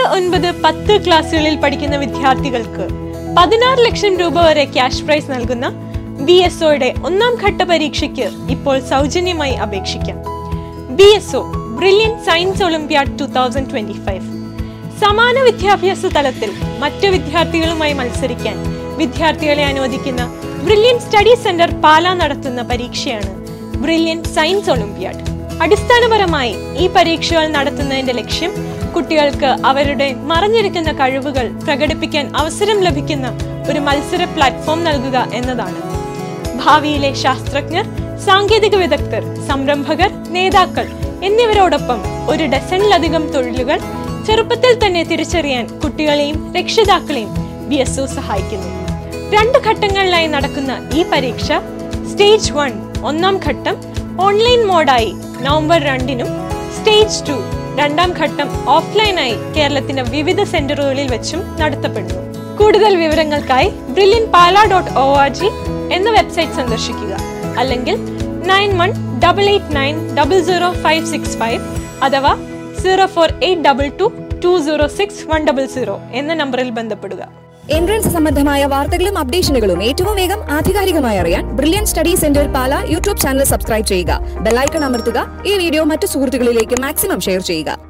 ഒൻപത് പത്ത് ക്ലാസ്സുകളിൽ പഠിക്കുന്ന വിദ്യാർത്ഥികൾക്ക് പതിനാറ് ലക്ഷം രൂപ വരെ ക്യാഷ് പ്രൈസ് നൽകുന്ന ബി എസ് ഒയുടെ ഒന്നാം ഘട്ട പരീക്ഷയ്ക്ക് ഇപ്പോൾ സൗജന്യമായി അപേക്ഷിക്കാം B S O Brilliant science olympiad two thousand twenty five സമാന വിദ്യാഭ്യാസ തലത്തിൽ മറ്റു വിദ്യാർത്ഥികളുമായി മത്സരിക്കാൻ വിദ്യാർത്ഥികളെ അനുവദിക്കുന്ന ബ്രില്യൻ സ്റ്റഡി സെന്റർ പാല നടത്തുന്ന പരീക്ഷയാണ് ബ്രില്യൻ സയൻസ് ഒളിമ്പ്യാഡ് അടിസ്ഥാനപരമായി ഈ പരീക്ഷകൾ നടത്തുന്നതിന്റെ ലക്ഷ്യം കുട്ടികൾക്ക് അവരുടെ മറഞ്ഞിരിക്കുന്ന കഴിവുകൾ പ്രകടിപ്പിക്കാൻ അവസരം ലഭിക്കുന്ന ഒരു മത്സര പ്ലാറ്റ്ഫോം നൽകുക എന്നതാണ് ഭാവിയിലെ ശാസ്ത്രജ്ഞർ സാങ്കേതിക വിദഗ്ധർ സംരംഭകർ നേതാക്കൾ എന്നിവരോടൊപ്പം ഒരു ഡസനിലധികം തൊഴിലുകൾ ചെറുപ്പത്തിൽ തന്നെ തിരിച്ചറിയാൻ കുട്ടികളെയും രക്ഷിതാക്കളെയും ബി എസ് ഒ സഹായിക്കുന്നു രണ്ട് ഘട്ടങ്ങളിലായി നടക്കുന്ന ഈ പരീക്ഷ സ്റ്റേജ് വൺ ഒന്നാം ഘട്ടം ഓൺലൈൻ മോഡായി നവംബർ രണ്ടിനും സ്റ്റേജ് ടു രണ്ടാം ഘട്ടം ഓഫ്ലൈനായി കേരളത്തിന്റെ വിവിധ സെന്ററുകളിൽ വെച്ചും നടത്തപ്പെടുന്നു കൂടുതൽ വിവരങ്ങൾക്കായി Brilliant Pala dot O R G എന്ന വെബ്സൈറ്റ് സന്ദർശിക്കുക അല്ലെങ്കിൽ nine one double eight nine double zero five six five അഥവാ zero four eight double two two zero six one double zero എന്ന നമ്പറിൽ ബന്ധപ്പെടുക എൻട്രൻസ് സംബന്ധമായ വാർത്തകളും അപ്ഡേഷനുകളും ഏറ്റവും വേഗം ആധികാരികമായി അറിയാൻ Brilliant study centre Pala YouTube channel subscribe ചെയ്യുക ബെല്ലൈക്കൺ അമർത്തുക ഈ വീഡിയോ മറ്റു സുഹൃത്തുക്കളിലേക്ക് മാക്സിമം ഷെയർ ചെയ്യുക